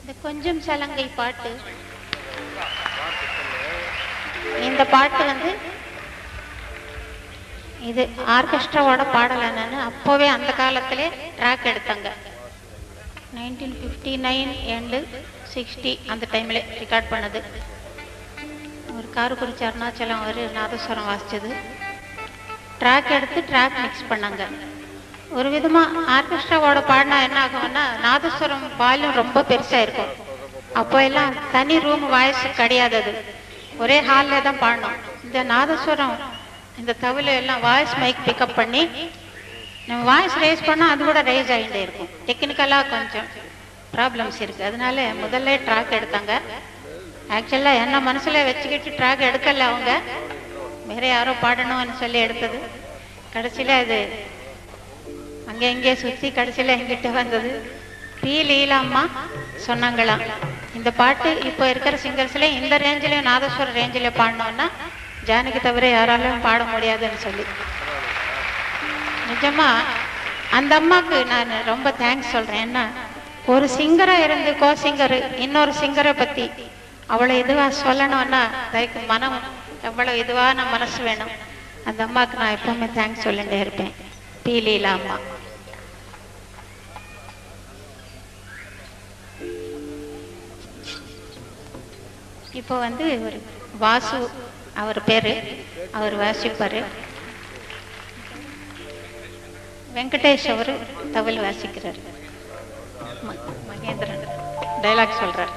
இந்த கொஞ்சம் சலங்கை பாட்டு இந்த பாட்டு வந்து இது ஆர்கெஸ்ட்ராவோட பாடல் என்னன்னு அப்போவே அந்த காலத்திலே ட்ராக் எடுத்தாங்க nineteen fifty nine and sixty அந்த டைமில் ரெக்கார்ட் பண்ணது ஒரு காரக்குறிச்சி அருணாச்சலம் ஒரு நாதஸ்வரம் வாசிச்சது ட்ராக் எடுத்து ட்ராக் மிக்ஸ் பண்ணாங்க ஒரு விதமாக ஆர்கெஸ்ட்ராவோட பாடினா என்ன ஆகும்னா நாதஸ்வரம் வால்யூம் ரொம்ப பெருசாக இருக்கும் அப்போ எல்லாம் தனி ரூம் வாய்ஸ் கிடையாது அது ஒரே ஹாலில் தான் பாடணும் இந்த நாதஸ்வரம் இந்த தவில எல்லாம் வாய்ஸ் மைக் பிக்கப் பண்ணி நம்ம வாய்ஸ் ரேஸ் பண்ணால் அது கூட ரைஸ் ஆகிட்டே இருக்கும் டெக்னிக்கலாக கொஞ்சம் ப்ராப்ளம்ஸ் இருக்குது அதனால முதல்ல ட்ராக் எடுத்தாங்க ஆக்சுவலாக என்ன மனசில் வச்சுக்கிட்டு ட்ராக் எடுக்கல அவங்க வேற யாரோ பாடணும்னு சொல்லி எடுத்தது கடைசியில் அது அங்கே இங்கே சுற்றி கடைசியில் எங்கிட்ட வந்தது பி லீலாம்மா சொன்னாங்களாம் இந்த பாட்டு இப்போ இருக்கிற சிங்கர்ஸ்ல இந்த ரேஞ்சிலையும் நாதஸ்வர ரேஞ்சில் பாடினோன்னா ஜானகி தவிர யாராலும் பாட முடியாதுன்னு சொல்லி நிஜமா அந்த அம்மாக்கு நான் ரொம்ப தேங்க்ஸ் சொல்றேன் என்ன ஒரு சிங்கரா இருந்து கோ சிங்கர் இன்னொரு சிங்கரை பத்தி அவ்வளவு இதுவா சொல்லணும்னா அதுக்கு மனம் எவ்வளவு இதுவான மனசு வேணும் அந்த அம்மாக்கு நான் எப்பவுமே தேங்க்ஸ் சொல்லிட்டே இருப்பேன் பி லீலா அம்மா இப்போ வந்து ஒரு வாசு அவர் பேரு அவர் வாசிப்பாரு வெங்கடேஷ் அவர் தவில் வாசிக்கிறார் ம- மகேந்திரன் டைலாக் சொல்றார்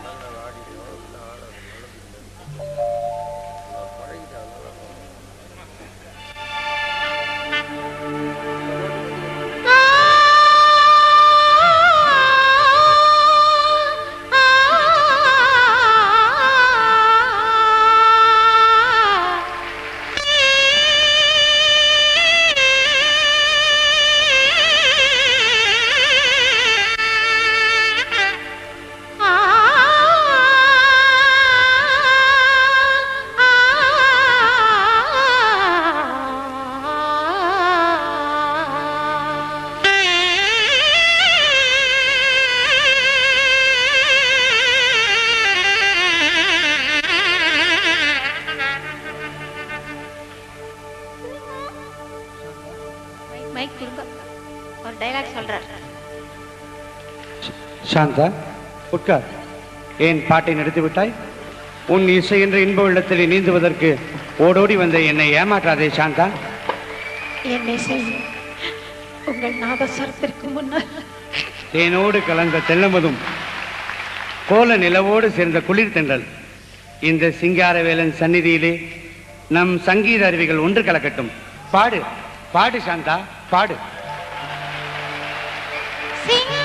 மைக் கொடுங்க ஒரு டைலாக் சொல்றார் சாந்தா உட்கார் ஏன் பாட்டை நிறுத்தி விட்டாய் உன் இசை என்ற இன்ப உள்ளத்தில் நீந்துவதற்கு ஓடோடி வந்த என்னை ஏமாற்றாதே சாந்தா என்னை செய் உங்கள் நாதஸ்வரத்திற்கு முன்னால் தேனோடு கலந்த தெல்லமதும் கோல நிலவோடு சேர்ந்த குளிர் தென்றல் இந்த சிங்காரவேலன் சந்நிதியிலே நம் சங்கீத அருவிகள் ஒன்று கலக்கட்டும் பாடு பாடு சாந்தா பாடு சிங்க